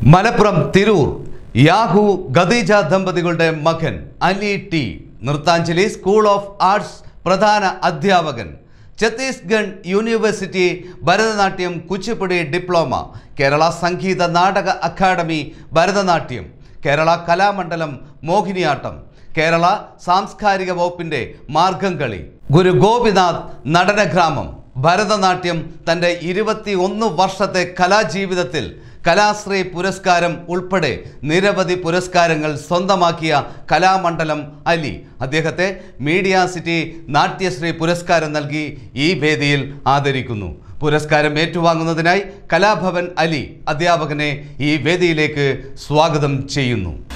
Malappuram Tirur Yahoo Khadija ദമ്പതികളുടെ മകൻ Ali T Nrithanjali school of arts പ്രധാന അധ്യാപകൻ ഛത്തീസ്ഗഡ് യൂണിവേഴ്സിറ്റി ഭരതനാട്യം കുച്ചിപ്പുടി ഡിപ്ലോമ കേരള സംഗീത നാടക അക്കാദമി ഭരതനാട്യം കേരള കലാമണ്ഡലം മോഹിനിയാട്ടം കേരള സാംസ്കാരിക വകുപ്പിന്റെ മാർഗം കളി ഗുരു ഗോപിനാഥ് നടനഗ്രാമം ഭരതനാട്യം തൻ്റെ ഇരുപത്തി ഒന്ന് വർഷത്തെ കലാജീവിതത്തിൽ കലാശ്രീ പുരസ്കാരം ഉൾപ്പെടെ നിരവധി പുരസ്കാരങ്ങൾ സ്വന്തമാക്കിയ കലാമണ്ഡലം അലി അദ്ദേഹത്തെ മീഡിയ സിറ്റി നാട്യശ്രീ പുരസ്കാരം നൽകി ഈ വേദിയിൽ ആദരിക്കുന്നു പുരസ്കാരം ഏറ്റുവാങ്ങുന്നതിനായി കലാഭവൻ അലി അധ്യാപകനെ ഈ വേദിയിലേക്ക് സ്വാഗതം ചെയ്യുന്നു